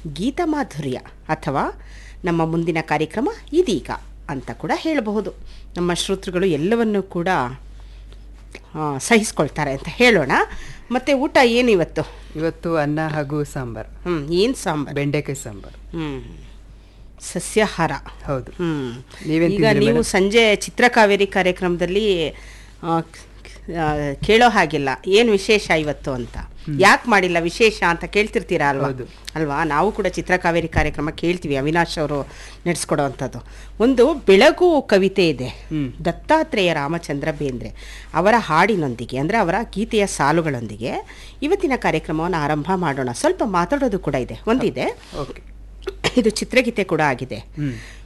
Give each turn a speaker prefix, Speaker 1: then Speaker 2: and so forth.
Speaker 1: ಗೀತಮಾಧುರ್ಯ ಅಥವಾ ನಮ್ಮ ಮುಂದಿನ ಕಾರ್ಯಕ್ರಮ ಇದೀಗ ಅಂತ ಕೂಡ ಹೇಳಬಹುದು ನಮ್ಮ ಶ್ರೋತೃಗಳು ಎಲ್ಲವನ್ನೂ ಕೂಡ ಆ, ಸಹಿಸ್ಕೊಳ್ತಾರೆ ಅಂತ ಹೇಳೋಣ ಮತ್ತು ಊಟ ಏನು ಇವತ್ತು
Speaker 2: ಇವತ್ತು ಅನ್ನ ಹಾಗೂ ಸಾಂಬಾರ್
Speaker 1: ಹ್ಞೂ ಏನು ಸಾಂಬಾರು
Speaker 2: ಬೆಂಡೆಕಾಯಿ ಸಾಂಬಾರ್
Speaker 1: ಹ್ಞೂ ಸಸ್ಯಾಹಾರ
Speaker 2: ಹೌದು
Speaker 1: ಹ್ಮ್.
Speaker 2: ನೀವೇನ್
Speaker 1: ಈಗ
Speaker 2: ತಿಂದ್ರಿ
Speaker 1: ನೀವು
Speaker 2: ಮೇಡಮ್?
Speaker 1: ಸಂಜೆ ಚಿತ್ರಕಾವೇರಿ ಕಾರ್ಯಕ್ರಮದಲ್ಲಿ ಆ, ಕ್- ಆ, ಕೇಳೋ ಹಾಗಿಲ್ಲ ಏನು ವಿಶೇಷ ಇವತ್ತು ಅಂತ ಯಾಕೆ ಮಾಡಿಲ್ಲ ವಿಶೇಷ ಅಂತ ಕೇಳ್ತಿರ್ತೀರಾ ಅಲ್ವಾ
Speaker 2: ಹೌದು.
Speaker 1: ಅಲ್ವಾ ನಾವು ಕೂಡ ಚಿತ್ರಕಾವೇರಿ ಕಾರ್ಯಕ್ರಮ ಕೇಳ್ತೀವಿ ಅವಿನಾಶ್ ಅವರು ನಡೆಸ್ಕೊಡೋವಂಥದ್ದು ಒಂದು ಬೆಳಗು ಕವಿತೆ ಇದೆ
Speaker 2: ಹ್ಮ್.
Speaker 1: ದತ್ತಾತ್ರೇಯ ರಾಮಚಂದ್ರ ಬೇಂದ್ರೆ ಅವರ ಹಾಡಿನೊಂದಿಗೆ ಅಂದರೆ ಅವರ ಗೀತೆಯ ಸಾಲುಗಳೊಂದಿಗೆ ಇವತ್ತಿನ ಕಾರ್ಯಕ್ರಮವನ್ನು ಆರಂಭ ಮಾಡೋಣ ಸ್ವಲ್ಪ ಮಾತಾಡೋದು ಕೂಡ ಇದೆ ಒಂದಿದೆ
Speaker 2: ಓಕೆ
Speaker 1: ಇದು ಚಿತ್ರಗೀತೆ ಕೂಡ ಆಗಿದೆ
Speaker 2: ಹ್ಮ್